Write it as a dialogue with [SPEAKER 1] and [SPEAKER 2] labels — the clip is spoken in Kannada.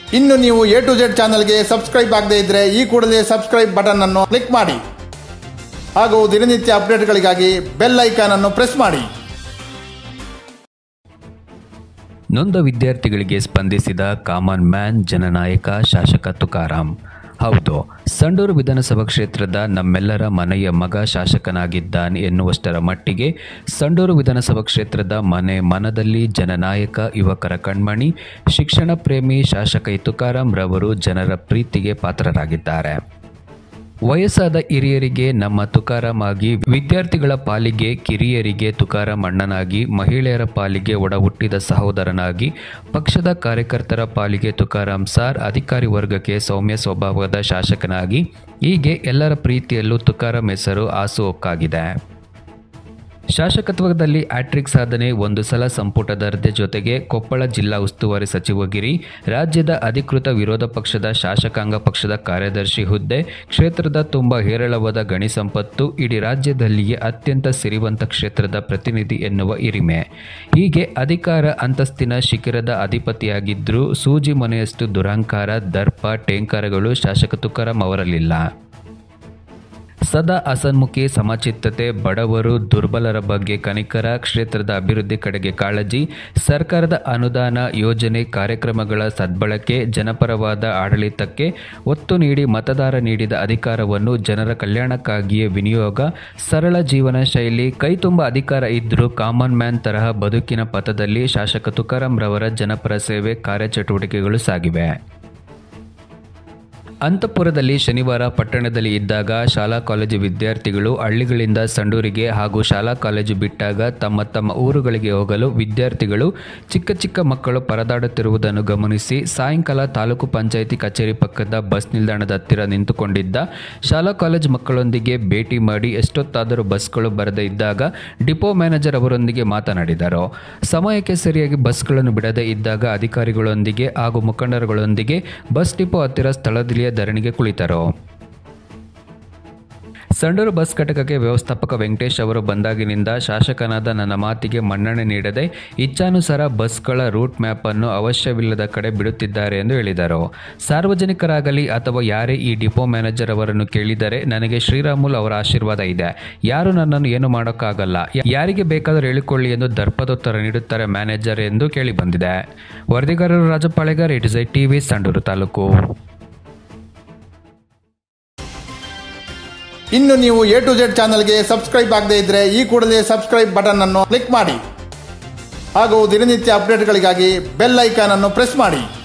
[SPEAKER 1] ಇನ್ನು ನೀವು ಎ ಟು ಜೆಡ್ ಚಾನಲ್ಗೆ ಸಬ್ಸ್ಕ್ರೈಬ್ ಆಗದೇ ಇದ್ರೆ ಈ ಕೂಡಲೇ ಸಬ್ಸ್ಕ್ರೈಬ್ ಬಟನ್ ಅನ್ನು ಕ್ಲಿಕ್ ಮಾಡಿ ಹಾಗೂ ದಿನನಿತ್ಯ ಅಪ್ಡೇಟ್ಗಳಿಗಾಗಿ ಬೆಲ್ ಐಕಾನ್ ಅನ್ನು ಪ್ರೆಸ್ ಮಾಡಿ
[SPEAKER 2] ನೊಂದ ವಿದ್ಯಾರ್ಥಿಗಳಿಗೆ ಸ್ಪಂದಿಸಿದ ಕಾಮನ್ ಮ್ಯಾನ್ ಜನನಾಯಕ ಶಾಸಕ ತುಕಾರಾಂ ಹೌದು ಸಂಡೂರು ವಿಧಾನಸಭಾ ಕ್ಷೇತ್ರದ ನಮ್ಮೆಲ್ಲರ ಮನೆಯ ಮಗ ಶಾಸಕನಾಗಿದ್ದಾನೆ ಎನ್ನುವಷ್ಟರ ಮಟ್ಟಿಗೆ ಸಂಡೂರು ವಿಧಾನಸಭಾ ಕ್ಷೇತ್ರದ ಮನೆ ಮನದಲ್ಲಿ ಜನನಾಯಕ ಯುವಕರ ಕಣ್ಮಣಿ ಶಿಕ್ಷಣ ಪ್ರೇಮಿ ಶಾಸಕ ತುಕಾರಾಂ ರವರು ಜನರ ಪ್ರೀತಿಗೆ ಪಾತ್ರರಾಗಿದ್ದಾರೆ ವಯಸ್ಸಾದ ಹಿರಿಯರಿಗೆ ನಮ್ಮ ತುಕಾರಾಂ ಆಗಿ ವಿದ್ಯಾರ್ಥಿಗಳ ಪಾಲಿಗೆ ಕಿರಿಯರಿಗೆ ತುಕಾರಾಂ ಅಣ್ಣನಾಗಿ ಮಹಿಳೆಯರ ಪಾಲಿಗೆ ಒಡ ಹುಟ್ಟಿದ ಸಹೋದರನಾಗಿ ಪಕ್ಷದ ಕಾರ್ಯಕರ್ತರ ಪಾಲಿಗೆ ತುಕಾರಾಂ ಸಾರ್ ಅಧಿಕಾರಿ ವರ್ಗಕ್ಕೆ ಸೌಮ್ಯ ಸ್ವಭಾವದ ಶಾಸಕನಾಗಿ ಹೀಗೆ ಎಲ್ಲರ ಪ್ರೀತಿಯಲ್ಲೂ ತುಕಾರಾಂ ಹೆಸರು ಹಾಸುಹೊಕ್ಕಾಗಿದೆ ಶಾಸಕತ್ವದಲ್ಲಿ ಆಟ್ರಿಕ್ ಸಾಧನೆ ಒಂದು ಸಲ ಸಂಪುಟ ದರ್ಜೆ ಜೊತೆಗೆ ಕೊಪ್ಪಳ ಜಿಲ್ಲಾ ಉಸ್ತುವಾರಿ ಸಚಿವಗಿರಿ ರಾಜ್ಯದ ಅಧಿಕೃತ ವಿರೋಧ ಪಕ್ಷದ ಶಾಸಕಾಂಗ ಪಕ್ಷದ ಕಾರ್ಯದರ್ಶಿ ಹುದ್ದೆ ಕ್ಷೇತ್ರದ ತುಂಬ ಹೇರಳವಾದ ಗಣಿ ಸಂಪತ್ತು ಇಡೀ ರಾಜ್ಯದಲ್ಲಿಯೇ ಅತ್ಯಂತ ಸಿರಿವಂತ ಕ್ಷೇತ್ರದ ಪ್ರತಿನಿಧಿ ಎನ್ನುವ ಹಿರಿಮೆ ಹೀಗೆ ಅಧಿಕಾರ ಅಂತಸ್ತಿನ ಶಿಖರದ ಅಧಿಪತಿಯಾಗಿದ್ದರೂ ಸೂಜಿ ಮನೆಯಷ್ಟು ದುರಹಂಕಾರ ದರ್ಪ ಟೇಂಕಾರಗಳು ಶಾಸಕ ತುಕಾರಾಂ ಅವರಲ್ಲಿಲ್ಲ ಸದಾ ಅಸನ್ಮುಖಿ ಸಮಚಿತ್ತತೆ ಬಡವರು ದುರ್ಬಲರ ಬಗ್ಗೆ ಕನಿಕರ ಕ್ಷೇತ್ರದ ಅಭಿವೃದ್ಧಿ ಕಡೆಗೆ ಕಾಳಜಿ ಸರ್ಕಾರದ ಅನುದಾನ ಯೋಜನೆ ಕಾರ್ಯಕ್ರಮಗಳ ಸದ್ಬಳಕೆ ಜನಪರವಾದ ಆಡಳಿತಕ್ಕೆ ಒತ್ತು ನೀಡಿ ಮತದಾರ ನೀಡಿದ ಅಧಿಕಾರವನ್ನು ಜನರ ಕಲ್ಯಾಣಕ್ಕಾಗಿಯೇ ವಿನಿಯೋಗ ಸರಳ ಜೀವನ ಶೈಲಿ ಕೈತುಂಬ ಅಧಿಕಾರ ಇದ್ದರೂ ಕಾಮನ್ ಮ್ಯಾನ್ ತರಹ ಬದುಕಿನ ಪಥದಲ್ಲಿ ಶಾಸಕ ತುಕಾರಾಂ ರವರ ಜನಪರ ಸೇವೆ ಕಾರ್ಯಚಟುವಟಿಕೆಗಳು ಸಾಗಿವೆ ಅಂತಃಪುರದಲ್ಲಿ ಶನಿವಾರ ಪಟ್ಟಣದಲ್ಲಿ ಇದ್ದಾಗ ಶಾಲಾ ಕಾಲೇಜು ವಿದ್ಯಾರ್ಥಿಗಳು ಹಳ್ಳಿಗಳಿಂದ ಸಂಡೂರಿಗೆ ಹಾಗೂ ಶಾಲಾ ಕಾಲೇಜು ಬಿಟ್ಟಾಗ ತಮ್ಮ ತಮ್ಮ ಊರುಗಳಿಗೆ ಹೋಗಲು ವಿದ್ಯಾರ್ಥಿಗಳು ಚಿಕ್ಕ ಚಿಕ್ಕ ಮಕ್ಕಳು ಪರದಾಡುತ್ತಿರುವುದನ್ನು ಗಮನಿಸಿ ಸಾಯಂಕಾಲ ತಾಲೂಕು ಪಂಚಾಯಿತಿ ಕಚೇರಿ ಪಕ್ಕದ ಬಸ್ ನಿಲ್ದಾಣದ ಹತ್ತಿರ ನಿಂತುಕೊಂಡಿದ್ದ ಶಾಲಾ ಕಾಲೇಜು ಮಕ್ಕಳೊಂದಿಗೆ ಭೇಟಿ ಮಾಡಿ ಎಷ್ಟೊತ್ತಾದರೂ ಬಸ್ಗಳು ಬರದೇ ಇದ್ದಾಗ ಡಿಪೋ ಮ್ಯಾನೇಜರ್ ಅವರೊಂದಿಗೆ ಮಾತನಾಡಿದರು ಸಮಯಕ್ಕೆ ಸರಿಯಾಗಿ ಬಸ್ಗಳನ್ನು ಬಿಡದೇ ಇದ್ದಾಗ ಅಧಿಕಾರಿಗಳೊಂದಿಗೆ ಹಾಗೂ ಮುಖಂಡರುಗಳೊಂದಿಗೆ ಬಸ್ ಡಿಪೋ ಹತ್ತಿರ ಸ್ಥಳದಲ್ಲಿಯೇ ಧರಣಿಗೆ ಕುಳಿತರು ಸಂಡೂರು ಬಸ್ ಘಟಕಕ್ಕೆ ವ್ಯವಸ್ಥಾಪಕ ವೆಂಕಟೇಶ್ ಅವರು ಬಂದಾಗಿನಿಂದ ಶಾಸಕನಾದ ನನ್ನ ಮಾತಿಗೆ ಮನ್ನಣೆ ನೀಡದೆ ಇಚ್ಛಾನುಸಾರ ಬಸ್ಗಳ ರೂಟ್ ಮ್ಯಾಪ್ ಅನ್ನು ಅವಶ್ಯವಿಲ್ಲದ ಕಡೆ ಬಿಡುತ್ತಿದ್ದಾರೆ ಎಂದು ಹೇಳಿದರು ಸಾರ್ವಜನಿಕರಾಗಲಿ ಅಥವಾ ಯಾರೇ ಈ ಡಿಪೋ ಮ್ಯಾನೇಜರ್ ಅವರನ್ನು ಕೇಳಿದರೆ ನನಗೆ ಶ್ರೀರಾಮುಲು ಅವರ ಆಶೀರ್ವಾದ ಇದೆ ಯಾರು ನನ್ನನ್ನು ಏನು ಮಾಡೋಕ್ಕಾಗಲ್ಲ ಯಾರಿಗೆ ಬೇಕಾದರೂ ಹೇಳಿಕೊಳ್ಳಿ ಎಂದು ದರ್ಪದೋತ್ತರ ನೀಡುತ್ತಾರೆ ಮ್ಯಾನೇಜರ್ ಎಂದು ಕೇಳಿ ಬಂದಿದೆ ವರದಿಗಾರರು Rajapalegar it's I TV Sandur taluk
[SPEAKER 1] ಇನ್ನು ನೀವು ಎ ಟು ಜೆಡ್ ಚಾನಲ್ಗೆ ಸಬ್ಸ್ಕ್ರೈಬ್ ಆಗದೇ ಇದ್ರೆ ಈ ಕೂಡಲೇ ಸಬ್ಸ್ಕ್ರೈಬ್ ಬಟನ್ ಅನ್ನು ಕ್ಲಿಕ್ ಮಾಡಿ ಹಾಗೂ ದಿನನಿತ್ಯ ಅಪ್ಡೇಟ್ಗಳಿಗಾಗಿ ಬೆಲ್ ಐಕಾನ್ ಅನ್ನು ಪ್ರೆಸ್ ಮಾಡಿ